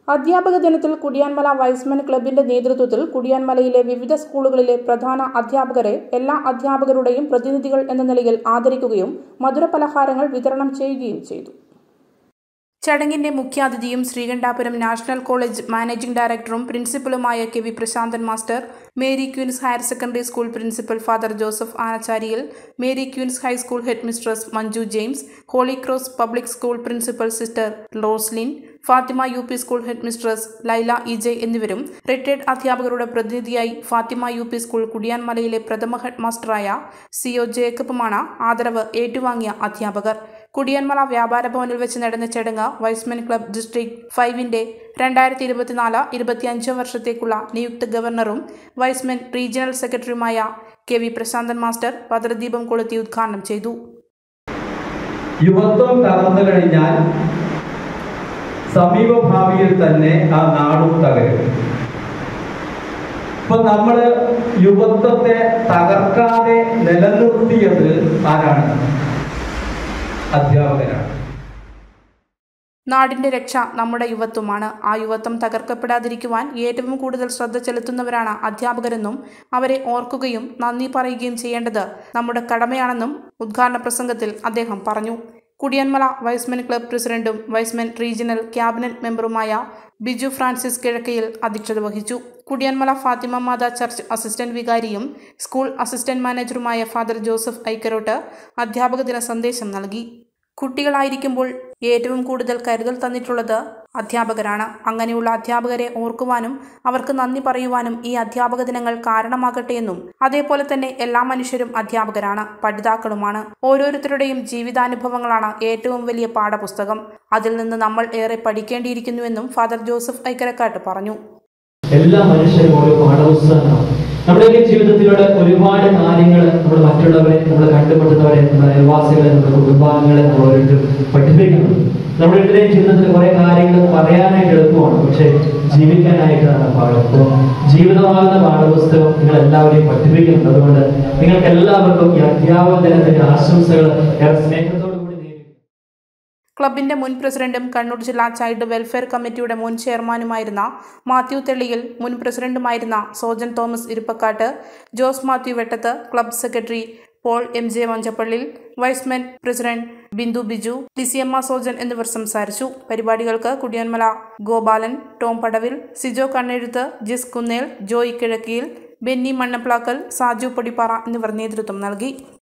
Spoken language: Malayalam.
അധ്യാപക ദിനത്തിൽ കുടിയാൻമല വൈസ്മൻ ക്ലബിന്റെ നേതൃത്വത്തിൽ കുടിയാൻമലയിലെ വിവിധ സ്കൂളുകളിലെ പ്രധാന അധ്യാപകരെ എല്ലാ അധ്യാപകരുടെയും പ്രതിനിധികൾ എന്ന നിലയിൽ ആദരിക്കുകയും മധുരപലഹാരങ്ങൾ വിതരണം ചെയ്യുകയും ചെയ്തു ചടങ്ങിന്റെ മുഖ്യാതിഥിയും ശ്രീകണ്ഠാപുരം നാഷണൽ കോളേജ് മാനേജിംഗ് ഡയറക്ടറും പ്രിൻസിപ്പലുമായ K V Prasanthan master Mary Queen's higher secondary school principal father Joseph Anachariyil Mary Queen's high school headmistress Manju James Holy Cross public school principal sister Roslin Fatima U P school headmistress Laila E J എന്നിവരും റിട്ടയർഡ് അധ്യാപകരുടെ പ്രതിനിധിയായി ഫാത്തിമ യു പി സ്കൂൾ കുടിയാൻമലയിലെ പ്രഥമ ഹെഡ് മാസ്റ്ററായ സി ഒ ജേക്കബുമാണ് ആദരവ് ഏറ്റുവാങ്ങിയ അധ്യാപകർ കുടിയാൻമല വ്യാപാര ഭവനിൽ വെച്ച് നടന്ന ചടങ്ങ് വൈസ്മെൻ ക്ലബ് ഡിസ്ട്രിക്ട് ഫൈവിന്റെ രണ്ടായിരത്തി ഇരുപത്തിനാല് ഇരുപത്തിയഞ്ച് വർഷത്തേക്കുള്ള നിയുക്ത ഗവർണറും വൈസ്മെൻ റീജിയണൽ സെക്രട്ടറിയുമായ കെ വി പ്രശാന്തൻ മാസ്റ്റർ ഭദ്രദീപം കൊളുത്തി ഉദ്ഘാടനം ചെയ്തു യുവത്വം തകർന്നു കഴിഞ്ഞാൽ സമീപഭാവിയിൽ തന്നെ ആ നാടും തകരും ഇപ്പൊ നമ്മള് യുവത്വത്തെ തകർക്കാതെ നിലനിർത്തിയത് ആരാണ് അധ്യാപകരാണ് നാടിന്റെ രക്ഷ നമ്മുടെ യുവത്വമാണ് ആ യുവത്വം തകർക്കപ്പെടാതിരിക്കുവാൻ ഏറ്റവും കൂടുതൽ ശ്രദ്ധ ചെലുത്തുന്നവരാണ് അധ്യാപകരെന്നും അവരെ ഓർക്കുകയും നന്ദി പറയുകയും ചെയ്യേണ്ടത് നമ്മുടെ കടമയാണെന്നും ഉദ്ഘാടന പ്രസംഗത്തിൽ അദ്ദേഹം പറഞ്ഞു കുടിയന്മല വൈസ്മെൻ ക്ലബ് പ്രസിഡന്റും വൈസ്മെൻ റീജിയണൽ ക്യാബിനറ്റ് മെമ്പറുമായ ബിജു ഫ്രാൻസിസ് കിഴക്കയിൽ അധ്യക്ഷത വഹിച്ചു Kudiyanmala Fatima Mata church assistant വികാരിയും സ്കൂൾ അസിസ്റ്റന്റ് മാനേജറുമായ ഫാദർ ജോസഫ് ഐക്കരോട്ട് അധ്യാപക ദിന സന്ദേശം നൽകി കുട്ടികളായിരിക്കുമ്പോൾ ഏറ്റവും കൂടുതൽ കരുതൽ തന്നിട്ടുള്ളത് അധ്യാപകരാണ് അങ്ങനെയുള്ള അധ്യാപകരെ ഓർക്കുവാനും അവർക്ക് നന്ദി പറയുവാനും ഈ അധ്യാപക ദിനങ്ങൾ കാരണമാകട്ടെ എന്നും അതേപോലെ തന്നെ എല്ലാ മനുഷ്യരും അധ്യാപകരാണ് പഠിതാക്കളുമാണ് ഓരോരുത്തരുടെയും ജീവിതാനുഭവങ്ങളാണ് ഏറ്റവും വലിയ പാഠപുസ്തകം അതിൽ നിന്ന് നമ്മൾ ഏറെ പഠിക്കേണ്ടിയിരിക്കുന്നുവെന്നും ഫാദർ ജോസഫ് ഐക്കരക്കാട്ട് പറഞ്ഞു എല്ലാ മനുഷ്യരും ഓരോ പാഠപുസ്തകങ്ങളാണ് നമ്മുടെയൊക്കെ ജീവിതത്തിലൂടെ ഒരുപാട് കാര്യങ്ങൾ നമ്മൾ മറ്റുള്ളവരെ നമ്മൾ കണ്ടുമുട്ടുന്നവരെ നമ്മുടെ അയൽവാസികളെ നമ്മുടെ കുടുംബാംഗങ്ങളെ നമ്മൾ ഓരോരുത്തരും പഠിപ്പിക്കുന്നുണ്ട് നമ്മുടെ ഇത്രയും ജീവിതത്തിൽ കുറെ കാര്യങ്ങൾ പറയാനായിട്ട് എളുപ്പമാണ് പക്ഷെ ജീവിക്കാനായിട്ടാണ് പാഠം അപ്പോൾ ജീവിതമാകുന്ന പാഠപുസ്തകം നിങ്ങൾ എല്ലാവരെയും പഠിപ്പിക്കുന്നുണ്ട് അതുകൊണ്ട് നിങ്ങൾക്ക് എല്ലാവർക്കും ഈ അധ്യാപക ദിനത്തിന്റെ ആശംസകൾ ഏറെ സ്നേഹത്തോടു കൂടി നേരുന്നു ക്ലബിന്റെ മുൻ പ്രസിഡന്റും കണ്ണൂർ ജില്ലാ ചൈൽഡ് വെൽഫെയർ കമ്മിറ്റിയുടെ മുൻ ചെയർമാനുമായിരുന്ന മാത്യു തെള്ളിയിൽ മുൻ പ്രസിഡന്റുമായിരുന്ന Sojan Thomas Iruppakkattu Jose Mathew Vettath club secretary Paul M J Manchappallil Y's men president Bindu Biju Lissiyamma Sojan എന്നിവർ സംസാരിച്ചു പരിപാടികൾക്ക് കുടിയന്മല ഗോപാലൻ ടോം പടവിൽ സിജോ കണ്ണെഴുത്ത് ജിസ് കുന്നേൽ ജോയ് കിഴക്കിയിൽ ബെന്നി മണ്ണപ്ലാക്കൽ സാജു പൊടിപ്പാറ എന്നിവർ നേതൃത്വം നൽകി